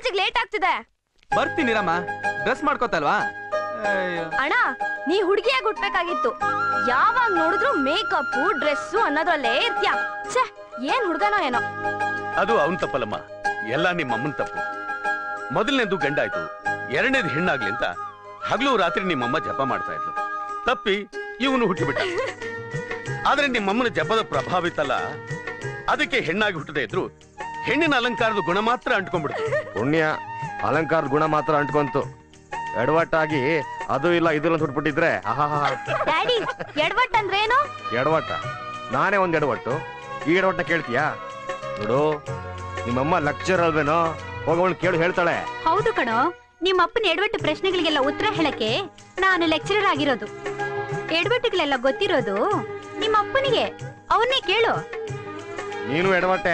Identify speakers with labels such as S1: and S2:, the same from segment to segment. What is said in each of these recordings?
S1: ಕಾಲೇಜಿಗೆ ಲೇಟ್ ಆಗ್ತಿದೆ
S2: ಬರ್ತೀನಿರಮ್ಮ ಡ್ರೆಸ್ ಮಾಡ್ಕೋತಲ್ವಾ ಅಯ್ಯೋ
S1: ಅಣ್ಣ ನೀ ಹುಡುಗಿಯಾಗಿ ಹುಟ್ಬೇಕಾಗಿತ್ತು ಯಾವಾಗ ನೋಡಿದ್ರು ಮೇಕಪ್ ಡ್ರೆಸ್ಸು ಅನ್ನೋದ್ರಲ್ಲೇ ಇರ್ತ್ಯಾ ಛೇ ಏನ್ ಹುಡ್ಗನೋ ಏನೋ
S3: ಅದು ಅವನ್ ತಪ್ಪಲ್ಲಮ್ಮ ಎಲ್ಲ ನಿಮ್ಮ ಅಮ್ಮನ್ ತಪ್ಪು ಮೊದಲನೇದು ಗಂಡ ಆಯ್ತು ಎರಡನೇದು ಹೆಣ್ಣಾಗ್ಲಿ ಅಂತ ಹಗಲು ರಾತ್ರಿ ನಿಮ್ಮಮ್ಮ ಜಪ ಮಾಡ್ತಾ ಇದ್ಲು ತಪ್ಪಿ ಇವನು ಹುಟ್ಟಿಬಿಟ್ಟ ಆದ್ರೆ ನಿಮ್ಮಮ್ಮನ ಜಪದ ಪ್ರಭಾವ ಇತ್ತಲ್ಲ ಅದಕ್ಕೆ ಹೆಣ್ಣಾಗಿ ಹುಟ್ಟದೇ ಇದ್ರು ಹೆಣ್ಣಿನ ಅಲಂಕಾರದ ಗುಣ ಮಾತ್ರ ಅಂಟ್ಕೊಂಡ್ಬಿಡ್ತು
S4: ಪುಣ್ಯ ಅಲಂಕಾರದ ಗುಣ ಮಾತ್ರ ಅಂಟ್ಕೊಂತು ಎಡವಟ್ಟಾಗಿ ಅದು ಇಲ್ಲ ಇದು ಇಲ್ಲ ಅಂತ ಹುಟ್ಬಿಟ್ಟಿದ್ರೆ ಆಹಾಹಾ
S1: ಡ್ಯಾಡಿ ಎಡವಟ್ ಅಂದ್ರೇನು
S4: ಎಡವಟ್ಟ ನಾನೇ ಒಂದ್ ಎಡವಟ್ಟು ಈ ಎಡವಟ್ಟ ಕೇಳ್ತೀಯಾ ನೋಡು ನಿಮ್ಮಮ್ಮ ಲೆಕ್ಚರ್ ಅಲ್ವೇನೋ ಹೋಗೋಣ ಕೇಳು ಹೇಳ್ತಾಳೆ
S5: ಹೌದು ಕಣೋ ನಿಮ್ಮ ಅಪ್ಪನ ಎಡವಟ್ಟು ಪ್ರಶ್ನೆಗಳಿಗೆಲ್ಲ ಉತ್ತರ ಹೇಳಕ್ಕೆ ನಾನು ಲೆಕ್ಚರರ್ ಆಗಿರೋದು ಎಡವಟ್ಟುಗಳೆಲ್ಲ ಗೊತ್ತಿರೋದು ನಿಮ್ಮ ಅಪ್ಪನಿಗೆ ಅವನ್ನೇ ಕೇಳು
S4: ನೀನು ಎಡವಟ್ಟೆ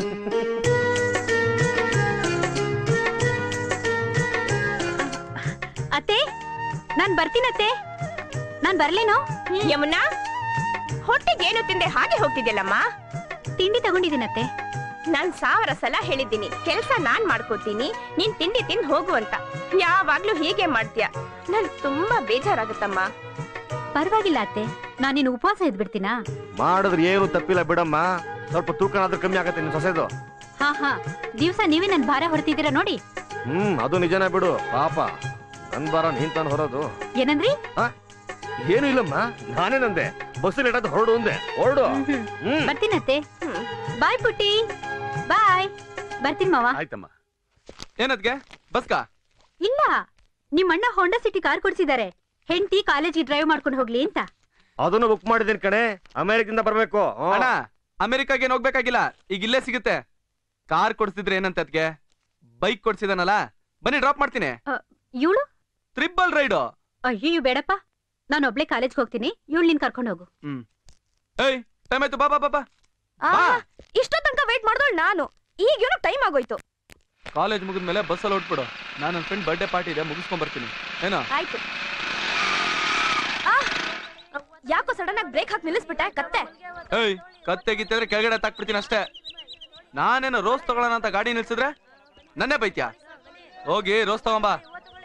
S5: ಅತ್ತೆ ನಾನ್ ಬರ್ತೀನತ್ತೆ ನಾನ್ ಬರ್ಲೇನೋ
S1: ಯಮುನಾ ಹೊಟ್ಟೆಗೆ ಏನು ತಿಂದೆ ಹಾಗೆ ಹೋಗ್ತಿದ್ಯಲ್ಲಮ್ಮ
S5: ತಿಂಡಿ ತಗೊಂಡಿದ್ದೀನತ್ತೆ
S1: ನಾನ್ ಸಾವಿರ ಸಲ ಹೇಳಿದ್ದೀನಿ ಕೆಲ್ಸ ನಾನ್ ಮಾಡ್ಕೋತೀನಿ ನೀನ್ ತಿಂಡಿ ತಿಂದ್ ಹೋಗು ಅಂತ ಯಾವಾಗ್ಲೂ ಹೀಗೆ ಮಾಡ್ತೀಯ ನನ್ ತುಂಬಾ ಬೇಜಾರಾಗುತ್ತಮ್ಮ
S5: ಪರವಾಗಿಲ್ಲ ಅತ್ತೆ ನಾನು ನಿನ್ನ ಉಪವಾಸ ಇದ್ಬಿಡ್ತೀನಾ
S4: ಮಾಡಿದ್ರೆ ಏನು ತಪ್ಪಿಲ್ಲ ಬಿಡಮ್ಮ ಸ್ವಲ್ಪ ತೂಕನಾದ್ರೂ ಕಮ್ಮಿ ಆಗತ್ತೆ ನಿನ್ ಸೊಸೆದು
S5: ಹಾ ಹಾ ದಿವ್ಸ ನೀವೇ ನನ್ ಭಾರ ಹೊರತಿದ್ದೀರಾ ನೋಡಿ
S4: ಹ್ಮ್ ಅದು ನಿಜನೇ ಬಿಡು ಪಾಪ ನನ್ ಬಾರ ನೀನ್ ತಾನು ಹೊರೋದು
S5: ಏನಂದ್ರಿ
S4: ಏನು ಇಲ್ಲಮ್ಮ ನಾನೇ ನಂದೆ ಬಸ್ಸಲ್ಲಿ ಇಡೋದು ಹೊರಡು ಅಂದೆ ಹೊರಡು
S5: ಹ್ಮ್.
S4: ಹ್ಮ್
S5: ಬರ್ತೀನತ್ತೆ
S1: ಹ್ಮ್.
S5: ಬಾಯ್ ಪುಟ್ಟಿ ಬಾಯ್ ಬರ್ತೀನಿ ಮಾವ
S3: ಆಯ್ತಮ್ಮ
S2: ಏನದ್ಗೆ ಬಸ್ಕಾ
S5: ಇಲ್ಲ ನಿಮ್ಮ ಅಣ್ಣ ಹೋಂಡಾ ಸಿಟಿ ಕಾರ್ ಕೊಡ್ಸಿದ್ದಾರೆ ಹೆಂಡತಿ ಕಾಲೇಜಿಗೆ ಡ್ರೈವ್ ಮಾಡ್ಕೊಂಡು ಹೋಗ್ಲಿ ಅಂತ
S4: ಅದನ್ನು ಬುಕ್ ಮಾಡಿದ್ದೀನಿ ಕಣೆ ಅಮೆರಿಕದಿಂದ ಬರ್ಬೇಕು ಹ್ಮ್.
S2: ಅಣ್ಣ ಅಮೆರಿಕಾಗೆ ಏನ್ ಹೋಗ್ಬೇಕಾಗಿಲ್ಲ ಈಗ ಇಲ್ಲೇ ಸಿಗುತ್ತೆ ಕಾರ್ ಕೊಡ್ಸಿದ್ರೆ ಏನಂತ ಅದ್ಗೆ ಬೈಕ್ ಕೊಡ್ಸಿದಾನಲ್ಲ ಬನ್ನಿ ಡ್ರಾಪ್ ಮಾಡ್ತೀನಿ
S5: ಇವಳು
S2: ಟ್ರಿಬಲ್ ರೈಡು
S5: ಅಯ್ಯೋ ಬೇಡಪ್ಪ ನಾನು ಒಬ್ಳೆ ಕಾಲೇಜ್ಗೆ ಹೋಗ್ತೀನಿ ಇವಳು ನೀನ್ ಕರ್ಕೊಂಡು ಹೋಗು
S2: ಹ್ಮ್ ಏಯ್ ಟೈಮ್ ಆಯ್ತು ಬಾ ಬಾ ಬಾ ಬಾ
S1: ಆ,
S2: ಬಾ.
S1: ಇಷ್ಟೋ ತನಕ ವೇಟ್ ಮಾಡಿದಳು ನಾನು ಈಗೇನೋ ಟೈಮ್ ಆಗೋಯ್ತು
S2: ಕಾಲೇಜ್ ಮುಗಿದ್ಮೇಲೆ ಬಸ್ಸಲ್ಲಿ ಹೊಟ್ಬಿಡು ನಾನು ನನ್ನ ಫ್ರೆಂಡ್ ಬರ್ಡೇ ಪಾರ್ಟಿ ಇದೆ ಮುಗಿಸ್ಕೊಂಡ್ ಬರ್ತೀನಿ ಏನೋ
S1: ಆಯ್ತು ಆ, ಯಾಕೋ ಸಡನ್ ಆಗಿ ಬ್ರೇಕ್ ಹಾಕಿ ನಿಲ್ಲಿಸ್ಬಿಟ್ಟೆ ಕತ್ತೆ
S2: ಏಯ್ ಕತ್ತೆ ಗಿತ್ತಿದ್ರೆ ಕೆಳಗಡೆ ತಾಕ್ಬಿಡ್ತೀನಿ ಅಷ್ಟೇ ನಾನೇನು ರೋಸ್ ತಗೊಳ್ಳೋಣ ಅಂತ ಗಾಡಿ ನಿಲ್ಸಿದ್ರೆ ನನ್ನೇ ಬೈತ್ಯಾ ಹೋಗಿ ರೋಸ್ ತಗೊಂಬಾ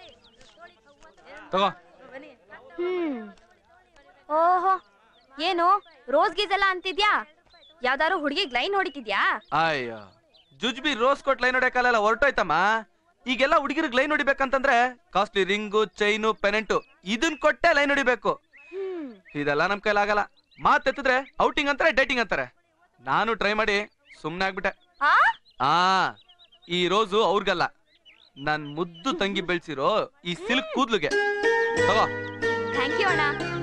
S2: ತಗೋ
S1: ಹ್ಮ್ ಓಹೋ ಏನು ರೋಸ್ ಗೀಸ್ ಎಲ್ಲ ಅಂತಿದ್ಯಾ ಯಾವ್ದಾರು ಹುಡುಗಿಗ್ ಲೈನ್ ಹೊಡಿತಿದ್ಯಾ
S2: ಅಯ್ಯೋ ಜುಜ್ಬಿ ರೋಸ್ ಕೊಟ್ ಲೈನ್ ಹೊಡ್ಯಾಕಲ್ಲ ಹೊರಟೋಯ್ತಮ್ಮ ಈಗೆಲ್ಲ ಹುಡುಗಿರಿಗೆ ಲೈನ್ ಹೊಡಿಬೇಕಂತಂದ್ರೆ ಕಾಸ್ಟ್ಲಿ ರಿಂಗು ಚೈನು ಪೆನೆಂಟು ಇದನ್ ಕೊಟ್ಟೆ ಲೈನ್ ಹೊಡಿಬೇಕು
S1: ಹ್ಮ್
S2: ಇದೆಲ್ಲ ನಮ್ ಕೈಲಾಗಲ್ಲ ಮಾತೆತ್ತಿದ್ರೆ ಔಟಿಂಗ್ ಅಂತಾರೆ ಡೇಟಿಂಗ್ ಅಂತಾರೆ ನಾನು ಟ್ರೈ ಮಾಡಿ ಸುಮ್ನೆ ಆಗ್ಬಿಟ್ಟೆ
S1: ಆ
S2: ಆ ಈ ರೋಸು ಅವ್ರಿಗಲ್ಲ ನನ್ ಮುದ್ದು ತಂಗಿ ಬೆಳ್ಸಿರೋ ಈ ಸಿಲ್ಕ್ ಕೂದ್ಲಿಗೆ ತಗೋ
S1: ಥ್ಯಾಂಕ್ ಯು ಅಣ್ಣ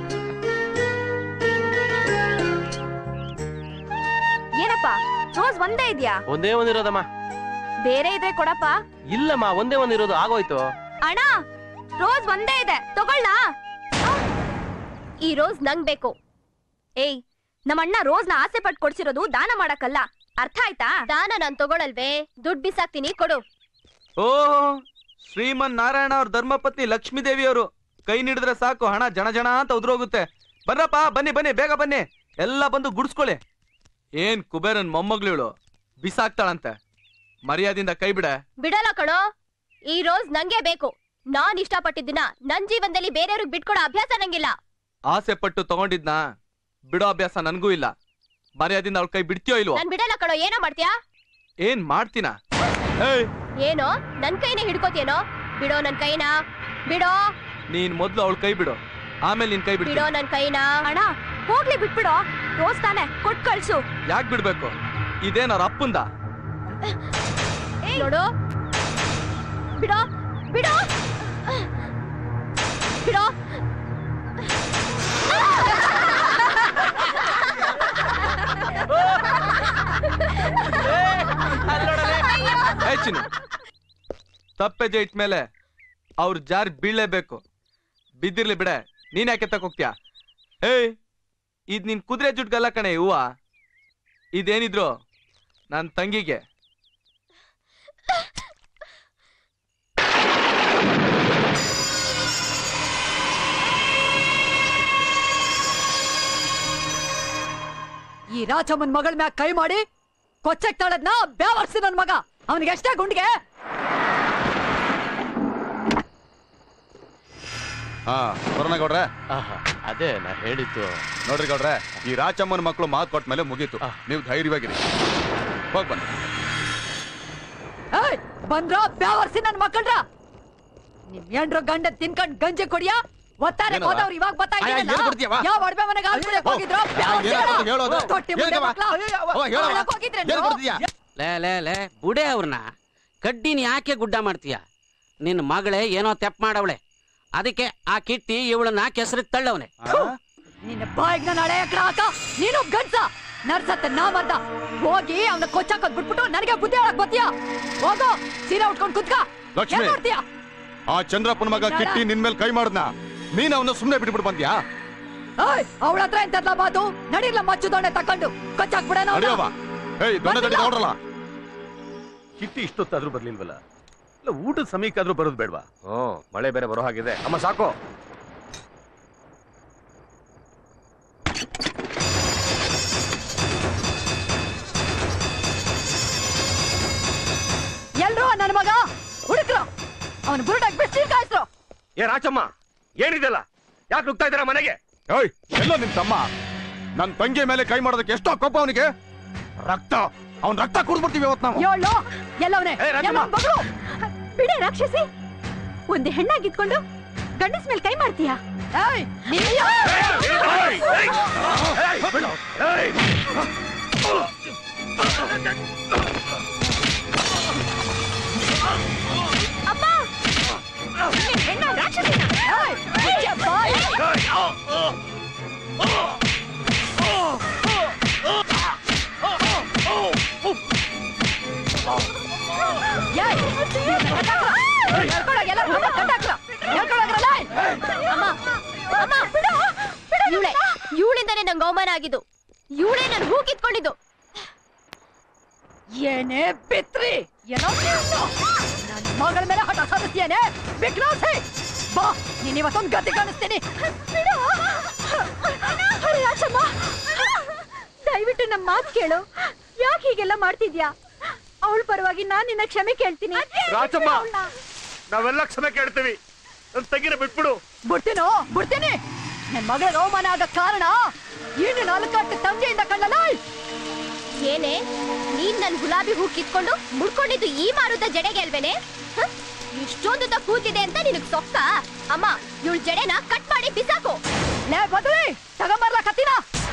S1: ಏನಪ್ಪ ರೋಸ್ ಒಂದೇ ಇದ್ಯಾ
S6: ಒಂದೇ ಒಂದಿರೋದಮ್ಮ
S1: ಬೇರೆ ಇದ್ರೆ ಕೊಡಪ್ಪ
S6: ಇಲ್ಲಮ್ಮ ಒಂದೇ ಒಂದಿರೋದು ಆಗೋಯ್ತು
S1: ಅಣ್ಣ ರೋಸ್ ಒಂದೇ ಇದೆ ತಗೊಳ್ಳ ಈ ರೋಸ್ ನಂಗ್ ಬೇಕು ಏಯ್ ನಮ್ಮಣ್ಣ ರೋಸ್ ನ ಆಸೆ ಪಟ್ಟು ಕೊಡ್ಸಿರೋದು ದಾನ ಮಾಡಕ್ಕಲ್ಲ ಅರ್ಥ ಆಯ್ತಾ ದಾನ ನಾನ್ ತಗೊಳಲ್ವೇ ದುಡ್ಡು ಬಿಸಾಕ್ತೀನಿ ಕೊಡು
S2: ಓ ಶ್ರೀಮನ್ ನಾರಾಯಣ ಅವ್ರ ಧರ್ಮಪತ್ನಿ ಲಕ್ಷ್ಮೀ ದೇವಿ ಅವರು ಕೈ ನೀಡಿದ್ರೆ ಸಾಕು ಹಣ ಜನ ಜನ ಅಂತ ಉದ್ರೋಗುತ್ತೆ ಬನ್ನಪ್ಪ ಬನ್ನಿ ಬನ್ನಿ ಬೇಗ ಬನ್ನಿ ಎಲ್ಲ ಬಂದು ಗುಡ್ಸ್ಕೊಳ್ಳಿ ಏನ್ ಕುಬೇರನ್ ಮೊಮ್ಮಗಳಿವಳು ಬಿಸಾಕ್ತಾಳಂತೆ ಮರ್ಯಾದಿಂದ ಕೈ ಬಿಡ
S1: ಬಿಡಲ್ಲ ಕಣೋ ಈ ರೋಸ್ ನಂಗೆ ಬೇಕು ನಾನ್ ಇಷ್ಟಪಟ್ಟಿದ್ದನ್ನ ನನ್ ಜೀವನದಲ್ಲಿ ಬೇರೆಯವ್ರಿಗೆ ಬಿಟ್ಕೊಡೋ ಅಭ್ಯಾಸ ನಂಗಿಲ್ಲ
S2: ಆಸೆ ಪಟ್ಟು ತಗೊಂಡಿದ್ನ ಬಿಡೋ ಅಭ್ಯಾಸ ನನ್ಗೂ ಇಲ್ಲ ಮರ್ಯಾದಿಂದ ಅವಳ ಕೈ ಬಿಡ್ತೀಯೋ ಇಲ್ವೋ
S1: ನಾನ್ ಬಿಡಲ್ಲ ಕಣೋ ಏನೋ ಮಾಡ್ತೀಯಾ
S2: ಏನ್ ಮಾಡ್ತೀನ ಏಯ್
S1: ಏನೋ ನನ್ ಕೈನೇ ಹಿಡ್ಕೋತಿಯೇನೋ ಬಿಡೋ ನನ್ ಕೈನಾ ಬಿಡೋ
S2: ನೀನ್ ಮೊದ್ಲು ಅವಳ ಕೈ ಬಿಡು ಆಮೇಲೆ ನಿನ್ ಕೈ ಬಿಡ್ತೀನಿ
S1: ಬಿಡೋ ನನ್ ಕೈನಾ ಅಣ್ಣ ಹೋಗ್ಲಿ ಬಿಟ್ಬಿಡೋ ರೋಸ್ ತಾನೆ ಕೊಟ್ ಕಳ್ಸು
S2: ಯಾಕೆ ಬಿಡ್ಬೇಕು ಇದೇನ್ ಅವ್ರ ಅಪ್ಪಂದ
S1: ನೋಡು ಬಿಡೋ ಬಿಡೋ ಬಿಡೋ
S2: ಏ ಚಿನ್ನು ತಪ್ಪೆಜೆ ಇಟ್ಮೇಲೆ ಅವ್ರ ಜಾರ್ ಬೀಳಲೇಬೇಕು ಬಿದ್ದಿರ್ಲಿ ಬಿಡೆ ನೀನ್ ಯಾಕೆ ತಕೋಗ್ತೀಯ ಏಯ್ ಇದ್ ನಿನ್ ಕುದುರೆ ಜುಟ್ಗಲ್ಲ ಕಣೆ ಹೂವ ಇದೇನಿದ್ರು ನನ್ ತಂಗಿಗೆ
S7: ಈ ರಾಜಮ್ಮನ್ ಮಗಳ ಮ್ಯಾಗ ಕೈ ಮಾಡಿ ಕೊಚ್ಚಕ್ ತಾಳದ್ನ ಬ್ಯಾವರ್ಸಿ ನನ್ ಮಗ ಅವನಿಗೆ ಎಷ್ಟೇ ಗುಂಡಿಗೆ
S8: ಹಾ ಗೌಡ್ರೆ
S6: ಆಹಾ, ಅದೇ ನಾ ಹೇಳಿದ್ದು
S8: ನೋಡ್ರಿ ಗೌಡ್ರೆ ಈ ರಾಚಮ್ಮನ ಮಕ್ಕಳು ಮಾತು ಕೊಟ್ಟ ಮೇಲೆ ಮುಗೀತು
S6: ಆ.
S8: ನೀವು ಧೈರ್ಯವಾಗಿರಿ ಹೋಗ್ ಬನ್ನಿ
S7: ಏಯ್ ಬಂದ್ರ ಬ್ಯಾವರ್ಸಿ ನನ್ ಮಕ್ಕಳ್ರ ನಿಮ್ ಏನ್ರ ಗಂಡ ತಿನ್ಕೊಂಡ್ ಗಂಜಿ ಕುಡಿಯ ಒತ್ತಾರೆ
S8: ಏನವ್ವ?
S7: ಹೋದವ್ರು ಇವಾಗ ಬರ್ತಾ
S8: ಅಯ್ಯ,
S7: ಇದೀರಲ್ಲ?
S8: ಏನ್ ಕೊಡ್ತೀಯವ್ವ?
S7: ಯಾವ ಒಡವೆ ಮನೆಗೆ ಹಾಲ್ ಕುಡಿಯಕ್ ಹೋಗಿದ್ರು ಬ್ಯಾವರ್ಸಿ
S8: ಏನ್
S7: ಅಲ್ಲ?
S8: ಕೊಡ್ತೀಯ ಹೇಳೋದು?
S7: ತೊಟ್ಟಿ ಮುಂದೆ
S8: ಏನಕ್ಕವ್ವ?
S7: ಮಕ್ಳ?
S8: ಅವ್ವ, ಹೇಳವ್ವ.
S7: ಒಳಗ್ ಹೋಗಿದ್ರೆ
S8: ಏನ್
S7: ನೀವು?
S8: ಕೊಡ್ತೀಯ
S9: ಲೇ ಲೇ ಲೇ ಬುಡೆ ಅವ್ರನ್ನ ಕಡ್ಡಿನ ಯಾಕೆ ಗುಡ್ಡ ಮಾಡ್ತೀಯ ನಿನ್ನ ಮಗಳೇ ಏನೋ ತೆಪ್ಪ ಮಾಡವಳೆ ಅದಕ್ಕೆ ಆ ಕಿಟ್ಟಿ ಇವಳನ್ನ ಕೆಸರಿಗೆ ತಳ್ಳವನೆ
S7: ನಿನ್ನ ಬಾಯಿಗೆ ನಾನು ಹಳೆ ಎಕ್ರ ಹಾಕ ನೀನು ಗಂಡ್ಸ ನರ್ಸತ್ತೆ ನಾ ಮದ್ದ ಹೋಗಿ ಅವನ ಕೊಚ್ಚಾಕೋದ್ ಬಿಟ್ಬಿಟ್ಟು ನನಗೆ ಬುದ್ಧಿ ಹೇಳಕ್ ಬತ್ತೀಯ ಹೋಗು ಸೀರೆ ಉಟ್ಕೊಂಡ್ ಕುತ್ಕ
S8: ಲಕ್ಷ್ಮಿ.
S7: ಏನ್ ನೋಡ್ತೀಯ
S8: ಆ ಚಂದ್ರಪ್ಪನ ಮಗ ಕಿಟ್ಟಿ ನಿನ್ ಮೇಲೆ ಕೈ ಮಾಡ್ದ್ನ ನೀನ್ ಅವನ್ನ ಸುಮ್ನೆ ಬಿಟ್ಬಿಟ್ಟು ಬಂದ್ಯಾ
S7: ಏಯ್ ಅವಳ ಹತ್ರ ಎಂತದ್ಲ ಬಾತು ನಡಿರ್ಲ ಮಚ್ಚು ದೊಣ್ಣೆ ತಕೊಂಡು ಕೊಚ್ಚಾಕ್ಬಿಡೋಣ
S8: ಅಡಿಯವ್ವ ಏಯ್ ದೊಡ್ಡ ದೊಡ್ಡ ನೋಡ್ರಲ್ಲ
S3: ಕಿಟ್ಟಿ ಇಷ್ಟೊತ್ತಾದ್ರೂ ಬರ್ಲಿಲ್ವಲ್ಲ ಇಲ್ಲ ಊಟದ ಸಮಯಕ್ಕಾದ್ರೂ ಬರೋದು ಬೇಡವಾ
S4: ಹ್ಮ್ ಮಳೆ ಬೇರೆ ಬರೋ ಹಾಗಿದೆ ಅಮ್ಮ ಸಾಕು
S7: ಎಲ್ರು ನನ್ನ ಮಗ ಹುಡುಕ್ರು ಅವನು ಬುರುಡಾಗ್ ಬಿಟ್ಟು ಕಾಯ್ಸ್ರು
S4: ಏ ರಾಚಮ್ಮ ಏನಿದೆಲ್ಲ ಯಾಕೆ ನುಗ್ತಾ ಇದ್ದೀರಾ ಮನೆಗೆ
S8: ಏಯ್ ಎಲ್ಲೋ ನಿನ್ ತಮ್ಮ ನನ್ ತಂಗಿ ಮೇಲೆ ಕೈ ಮಾಡೋದಕ್ಕೆ ಎಷ್ಟೋ ಕೋಪ ಅವನಿಗೆ ರಕ್ತ ಅವನ್ ರಕ್ತ ಕುಡ್ದ್ಬಿಡ್ತೀವಿ ಇವತ್ತು ನಾವು
S7: ಯೋಳು ಎಲ್ಲವನೇ
S4: ಏ, ರಾಜಮ್ಮ.
S7: ಮಗಳು
S5: ಬಿಡೆ ರಾಕ್ಷಸಿ ಒಂದು ಹೆಣ್ಣಾಗಿದ್ಕೊಂಡು ಗಂಡಸ್ ಮೇಲೆ ಕೈ ಮಾಡ್ತೀಯಾ
S7: ಏಯ್ ನೀನು
S1: ಹೆಣ್ಣ ರಾಕ್ಷಸಿನ
S7: ಏಯ್, ಮುಚ್ಚೆ ಬಾಯಿ. ಏಯ್, ಎಳ್ಕೊಳಗ್ ಎಲ್ಲರೂ ಬಂದು ಕಟ್ಟಾಕ್ರು. ಎಳ್ಕೊಳಗ್ರಲ್ಲ?
S1: ಅಮ್ಮ ಅಮ್ಮ ಬಿಡು ಇವಳೆ ಇವಳಿಂದಾನೆ ನಂಗೆ ಅವಮಾನ ಆಗಿದ್ದು ಇವಳೇ ನನ್ ಹೂ ಕಿತ್ಕೊಂಡಿದ್ದು
S7: ಏನೇ ಬಿತ್ರಿ ಏನೋ ನೀನು? ನನ್ ಮಗಳ ಮೇಲೆ ಹಠ ಸಾಧಿಸ್ತೀಯೇನೆ ಬಿಗ್ಲಾಸಿ ಬಾ ನೀನ್ ಇವತ್ತೊಂದು ಗತಿ ಕಾಣಿಸ್ತೀನಿ
S5: ಬಿಡು ರಾಜಮ್ಮ ದಯವಿಟ್ಟು ನಮ್ಮ ಮಾತು ಕೇಳು ಯಾಕೆ ಹೀಗೆಲ್ಲ ಮಾಡ್ತಿದ್ಯಾ ಅವಳ ಪರವಾಗಿ ನಾನ್ ನಿನ್ನ ಕ್ಷಮೆ ಕೇಳ್ತೀನಿ
S4: ರಾಚಮ್ಮ ನಾವೆಲ್ಲ ಕ್ಷಮೆ ಕೇಳ್ತೀವಿ ನನ್ ತಂಗಿನ ಬಿಟ್ಬಿಡು
S7: ಬಿಡ್ತೀನೋ ಬಿಡ್ತೀನಿ ನನ್ ಮಗಳ ಅವಮಾನ ಆಗ ಕಾರಣ ಏನು ನಾಲ್ಕಾಟ ತಂದೆಯಿಂದ ಕಳ್ಳಲ್ಲ
S1: ಏನೇ ನೀನ್ ನನ್ ಗುಲಾಬಿ ಹೂ ಕಿತ್ಕೊಂಡು ಮುಡ್ಕೊಂಡಿದ್ದು ಈ ಮಾರುದ ಜಡೆಗೆ ಅಲ್ವೇನೆ ಹ? ಇಷ್ಟೊಂದು ಕೂತಿದೆ ಅಂತ ನಿನಗ್ ಸೊಕ್ಕ ಅಮ್ಮ ಇವಳ ಜಡೆನ ಕಟ್ ಮಾಡಿ ಬಿಸಾಕು
S7: ಲೇ ಬದಲಿ ತಗೊಂಬರ್ಲ ಕತ್ತಿನ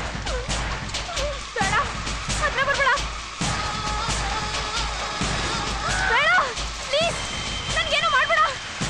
S1: ಬೇಡ ಹತ್ರ ಬರ್ಬೇಡ ಬೇಡ ಪ್ಲೀಸ್ ನನ್ಗೇನು ಮಾಡ್ಬೇಡ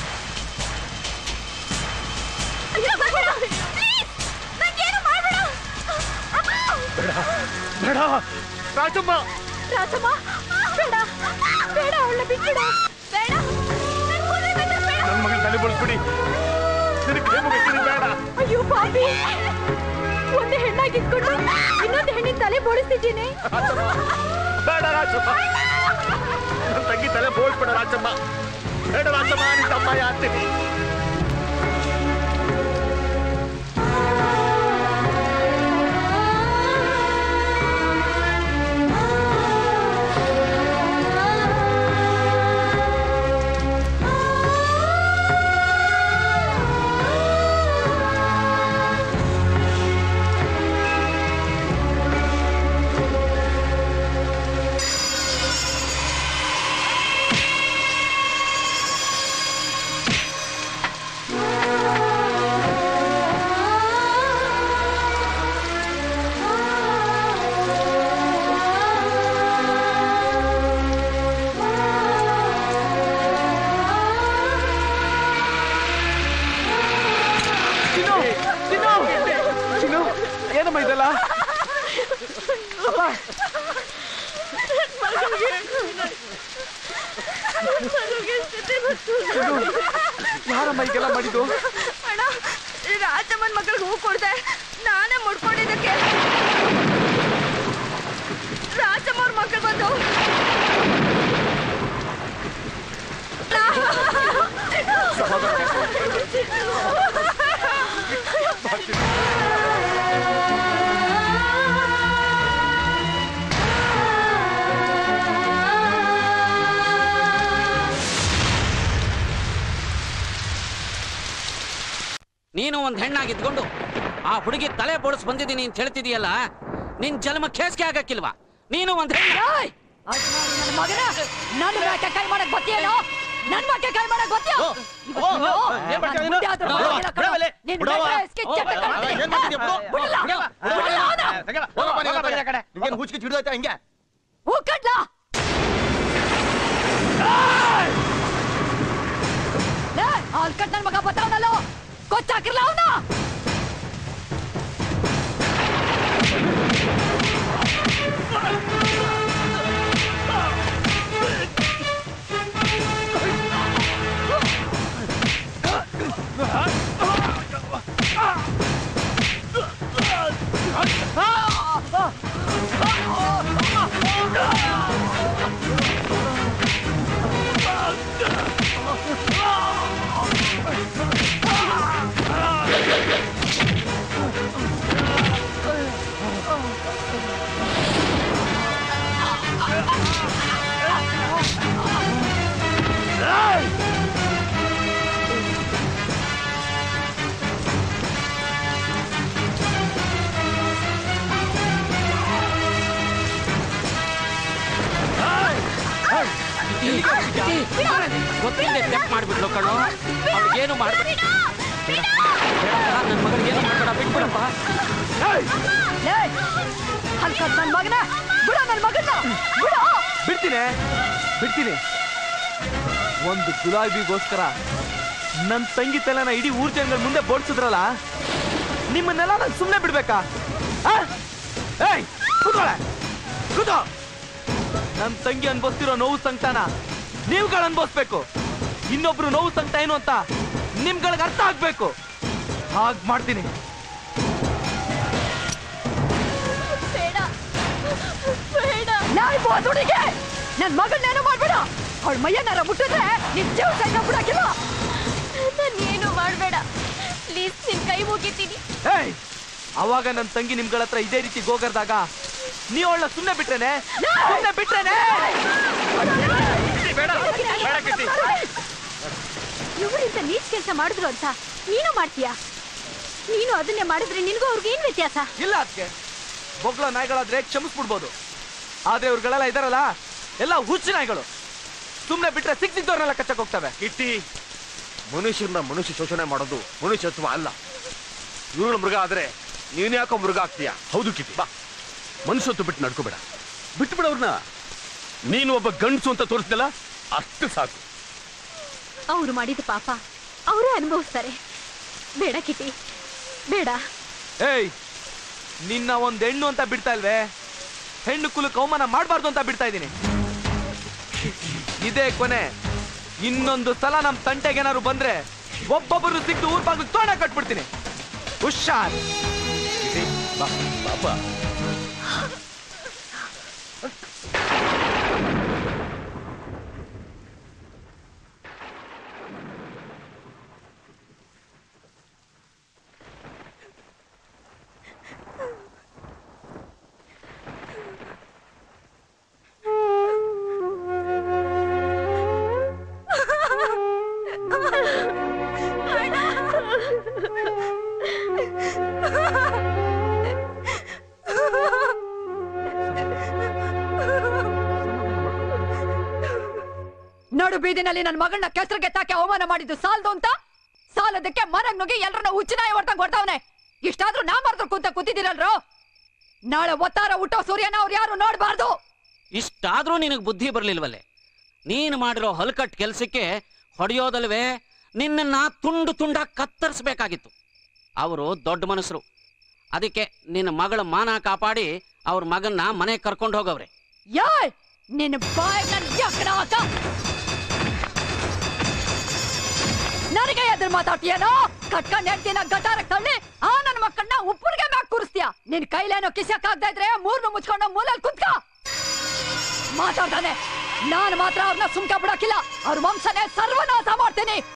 S1: ಹತ್ರ ಬರ್ಬೇಡ ಪ್ಲೀಸ್ ನನ್ಗೇನು ಮಾಡ್ಬೇಡ ಅಮ್ಮ
S4: ಬೇಡ ರಾಜಮ್ಮ
S5: ರಾಜಮ್ಮ ಬೇಡ ಬೇಡ ಅವಳ ಬಿಟ್ಬಿಡು
S1: ಬೇಡ ನನ್ ಕೊಲೆ ಬೇಡ ಬೇಡ
S4: ನನ್ ಮಗನ ತಲೆ ಬಳಸ್ಬಿಡಿ ನಿನಗೆ ಕೈ ಮುಗಿತೀನಿ ಬೇಡ
S5: ಅಯ್ಯೋ ಪಾಪಿ ಒಂದು ಹೆಣ್ಣಾಗಿದ್ಕೊಂಡು ಇನ್ನೊಂದು ಹೆಣ್ಣಿನ ತಲೆ ಬೋಳಿಸ್ತಿದ್ದೀನಿ
S4: ಬೇಡ ರಾಜಮ್ಮ ನನ್ ತಂಗಿ ತಲೆ ಬೋಳ್ಸ್ಬೇಡ ರಾಜಮ್ಮ ಬೇಡ ರಾಜಮ್ಮ ನಿನ್ನ ಅಮ್ಮ ಯಾತ್ತೀನಿ
S2: ಏನಮ್ಮ ಇದೆಲ್ಲ ಯಾರಮ್ಮ ಈಗೆಲ್ಲ ಮಾಡಿದ್ದು
S1: ಅಣ್ಣ ರಾಜಮ್ಮನ್ ಮಗಳಿಗೆ ಹೂ ಕೊಡ್ದೆ ನಾನೇ ಮುಡ್ಕೊಂಡಿದ್ದಕ್ಕೆ ರಾಜಮ್ಮ ಅವ್ರ ಮಕ್ಕಳು ಬಂದು
S9: ನೀನು ಒಂದ್ ಹೆಣ್ಣಾಗಿದ್ಕೊಂಡು ಆ ಹುಡುಗಿ ತಲೆ ಬೋಳಿಸ್ ಬಂದಿದ್ದೀನಿ ಅಂತ ಹೇಳ್ತಿದೀಯಲ್ಲ ನಿನ್ ಜನ್ಮ ಖೇಸ್ಗೆ ಆಗಕ್ಕಿಲ್ವಾ ನೀನು ಒಂದ್ ಹೆಣ್ಣು
S7: ಏಯ್! ಅದ್ ನೋಡಿ ನನ್ನ ಮಗನ ನನ್ನ ಮ್ಯಾಕೆ ಕೈ ಮಾಡಕ್ ಬತ್ತೀಯೇನೋ ನನ್ ಮ್ಯಾಕೆ ಕೈ ಮಾಡಕ್ ಬತ್ತೀಯ ಇವತ್ತು
S8: ಓ,
S7: ನೀನು
S8: ಏನ್ ಮಾಡ್ತೀಯ
S7: ನನ್
S8: ನೀನು?
S7: ಮುಂದೆ ಆದ್ರೂ
S8: ಬಿಡವ್ವ,
S7: ಬರೋದಿಲ್ಲ ಕಣೋ.
S8: ಬಿಡವ್ವಲೆ,
S7: ನಿನ್
S8: ಬಿಡವ್ವ.
S7: ಮ್ಯಾಕೆ ಸ್ಕೆಚ್ ಚೆಕ್
S8: ಅವ
S7: ಹಾಕ್ತೀನಿ.
S8: ಏನ್ ಮಾಡ್ತಿದ್ಯ? ಬಿಡು.
S7: ಬಿಡಲ್ಲ. ಬಿಡಲ್ಲ ಅವನ.
S8: ನಿಮ್ಗೇನು ಹುಚ್ಚಿಗೆ ಹಿಡಿದೈತೆ ಹಿಂಗೆ
S7: ಹೂ ಕಡ್ಲ ಹಾಲ್ ಕಟ್ ನನ್ ಮಗ ಬತ್ತಾವನಲ್ಲೋ ಕೊಚ್ಚಾಕಿರ್ಲ ಅವನ
S9: ಗೊತ್ತಿಲ್ಲದೆ ತೆಪ್ ಮಾಡ್ಬಿಟ್ಲು ಕಣೋ ಅವ್ಳಿಗೇನು ಮಾಡ್ಬಿಟ್ಟು ನನ್ನ ಮಗನಿಗೇನು ಮಾಡ್ಬೇಡ ಬಿಟ್ಬಿಡಪ್ಪ
S7: ಲೇ ಹಾಲ್ ಕಟ್ ನನ್ ಮಗನ ಬಿಡ ನನ್ ಮಗನ ಬಿಡ
S2: ಬಿಡ್ತೀನಿ ಬಿಡ್ತೀನಿ ಒಂದು ಗುಲಾಬಿಗೋಸ್ಕರ ನನ್ ತಂಗಿ ತಲೆನ ಇಡೀ ಊರ್ ಜನಗಳ ಮುಂದೆ ಬೋಡ್ಸಿದ್ರಲ್ಲ ನಿಮ್ಮನ್ನೆಲ್ಲ ನಾನು ಸುಮ್ಮನೆ ಬಿಡ್ಬೇಕಾ ಆ? ಏಯ್ ಕೂತ್ಕೊಳ್ಳೆ ಕೂತೋ ನನ್ ತಂಗಿ ಅನ್ಭವಿಸ್ತಿರೋ ನೋವು ಸಂಕಟನ ನೀವುಗಳು ಅನ್ಭವಿಸ್ಬೇಕು ಇನ್ನೊಬ್ರು ನೋವು ಸಂಕಟ ಏನು ಅಂತ ನಿಮ್ಗಳಿಗೆ ಅರ್ಥ ಆಗ್ಬೇಕು ಹಾಗ್ ಮಾಡ್ತೀನಿ
S1: ಬೇಡ ಬೇಡ
S7: ನಾಯಿ ಬೋಸುಡಿಗೆ ನನ್ ಮಗನ್ನೇನು ಮಾಡ್ಬೇಡ ಅವಳ ಮೈಯನ್ನಾರ ಮುಟ್ಟಿದ್ರೆ ನಿನ್ ಜೀವ ಸೈನ ಬಿಡಕ್ಕಿಲ್ಲ
S1: ನಾನೇನು ಮಾಡಬೇಡ ಪ್ಲೀಸ್ ನಿನ್ ಕೈ ಮುಗಿತೀನಿ
S2: ಏಯ್ ಅವಾಗ ನನ್ನ ತಂಗಿ ನಿಮ್ಗಳ ಹತ್ರ ಇದೇ ರೀತಿ ಗೋಗರ್ದಾಗ ನೀ ಅವಳ ಸುಮ್ಮನೆ ಬಿಟ್ರೇನೆ ಸುಮ್ಮನೆ ಬಿಟ್ರೇನೆ
S5: ಇವರಿಂದ ನೀಚ್ ಕೆಲಸ ಮಾಡಿದ್ರು ಅಂತ ನೀನು ಮಾಡ್ತೀಯಾ ನೀನು ಅದನ್ನೇ ಮಾಡಿದ್ರೆ ನಿನ್ಗೂ ಅವ್ರಿಗೆ ಏನ್ ವ್ಯತ್ಯಾಸ
S2: ಇಲ್ಲ ಅದಕ್ಕೆ ಬೊಗ್ಳ ನಾಯಿಗಳಾದ್ರೆ ಕ್ಷಮಿಸ್ಬಿಡ್ಬೋದು ಆದ್ರೆ ಇವ್ರುಗಳೆಲ್ಲ ಇದಾರಲ್ಲ ಎಲ್ಲ ಹುಚ್ಚು ನಾಯಿಗಳು ಸುಮ್ಮನೆ ಬಿಟ್ರೆ ಸಿಕ್ ಸಿಕ್ದವ್ರನ್ನೆಲ್ಲ ಕಚ್ಚಕ್ ಹೋಗ್ತವೆ
S4: ಕಿಟ್ಟಿ ಮನುಷ್ಯರನ್ನ ಮನುಷ್ಯ ಶೋಷಣೆ ಮಾಡೋದು ಮನುಷ್ಯತ್ವ ಅಲ್ಲ ಇವ್ರುಗಳ ಮೃಗ ಆದ್ರೆ ನೀನ್ ಯಾಕೋ ಮೃಗ ಆಗ್ತೀಯಾ
S3: ಹೌದು ಕಿಟಿ ಬಾ ಮನುಷ್ಯತ್ತು ಬಿಟ್ಟು ನಡ್ಕೋಬೇಡ ಬಿಟ್ಟು ಬಿಡವ್ರನ್ನ ನೀನು ಒಬ್ಬ ಗಂಡಸು ಅಂತ ತೋರಿಸ್ದಲ್ಲ ಅಷ್ಟು ಸಾಕು
S5: ಅವ್ರು ಮಾಡಿದ ಪಾಪ ಅವರೇ ಅನುಭವಿಸ್ತಾರೆ ಬೇಡ ಕಿಟಿ ಬೇಡ
S2: ಏಯ್ ನಿನ್ನ ಒಂದ್ ಹೆಣ್ಣು ಅಂತ ಬಿಡ್ತಾ ಇಲ್ವೇ ಹೆಣ್ಣು ಕುಲಕ್ಕೆ ಅವಮಾನ ಮಾಡಬಾರ್ದು ಅಂತ ಬಿಡ್ತಾ ಇದ್ದೀನಿ ಇದೇ ಕೊನೆ ಇನ್ನೊಂದು ಸಲ ನಮ್ ತಂಟೆಗೇನಾದ್ರು ಬಂದ್ರೆ ಒಬ್ಬೊಬ್ಬರು ಸಿಕ್ತು ಊರ್ ಬಾಗ್ಲು ತೋಣ ಕಟ್ಬಿಡ್ತೀನಿ ಹುಷಾರ್
S3: ಪಾಪ
S7: ನಡು ಬೀದಿನಲ್ಲಿ ನನ್ನ ಮಗನ್ನ ಕೆಸರಿಗೆ ತಾಕೆ ಅವಮಾನ ಮಾಡಿದ್ದು ಸಾಲದು ಅಂತ ಸಾಲದಕ್ಕೆ ಮನೆಗ್ ನುಗ್ಗಿ ಎಲ್ಲರನ್ನ ಹುಚ್ಚನಾಯಿ ಹೊಡ್ತಂಗ್ ಹೊಡ್ತಾವ್ನೆ ಇಷ್ಟಾದ್ರೂ ನಾ ಮರ್ದ್ರು ಕೂತ ಕೂತಿದ್ದೀರಲ್ರು ನಾಳೆ ಒತ್ತಾರ ಹುಟ್ಟೋ ಸೂರ್ಯನ ಅವ್ರು ಯಾರು ನೋಡ್ಬಾರ್ದು
S9: ಇಷ್ಟಾದ್ರೂ ನಿನಗೆ ಬುದ್ಧಿ ಬರ್ಲಿಲ್ವಲ್ಲೇ ನೀನು ಮಾಡಿರೋ ಹೊಲಕಟ್ ಕೆಲ್ಸಕ್ಕೆ ಹೊಡೆಯೋದಲ್ವೇ ನಿನ್ನನ್ನ ತುಂಡು ತುಂಡ ಕತ್ತರಿಸ್ಬೇಕಾಗಿತ್ತು ಅವರು ದೊಡ್ಡ ಮನಸ್ಸರು ಅದಕ್ಕೆ ನಿನ್ನ ಮಗಳ ಮಾನ ಕಾಪಾಡಿ ಅವ್ರ ಮಗನ್ನ ಮನೆ ಕರ್ಕೊಂಡು ಹೋಗವ್ರೆ
S7: ಯಾಯ್ ನಿನ್ನ ಬಾಯ್ ನನ್ ಯಕ್ಕನ ಹಾಕ ನನಗೆ ಎದುರು ಮಾತಾಡ್ತೀಯನೋ ಕಟ್ಕೊಂಡ್ ಹೆಂಡ್ತಿನ ಗಟಾರಕ್ ತಳ್ಳಿ ಆ ನನ್ನ ಮಕ್ಕಳನ್ನ ಉಪ್ಪುರ್ಗೆ ಮ್ಯಾಕ್ ಕೂರಿಸ್ತೀಯ ನಿನ್ ಕೈಲೇನೋ ಕಿಸಕ್ ಆಗ್ತಾ ಇದ್ರೆ ಮೂರ್ನು ಮುಚ್ಕೊಂಡು ಮೂಲಲ್ ಕುಂತ್ಕ ಮಾತಾಡ್ತಾನೆ ನಾನು ಮಾತ್ರ ಅವ್ರನ್ನ ಸುಮ್ಕ ಬಿಡಕ್ಕಿಲ್ಲ ಅವ್ರ ವಂಶನೇ ಸರ್ವನಾಶ ಮಾಡ್ತೀನಿ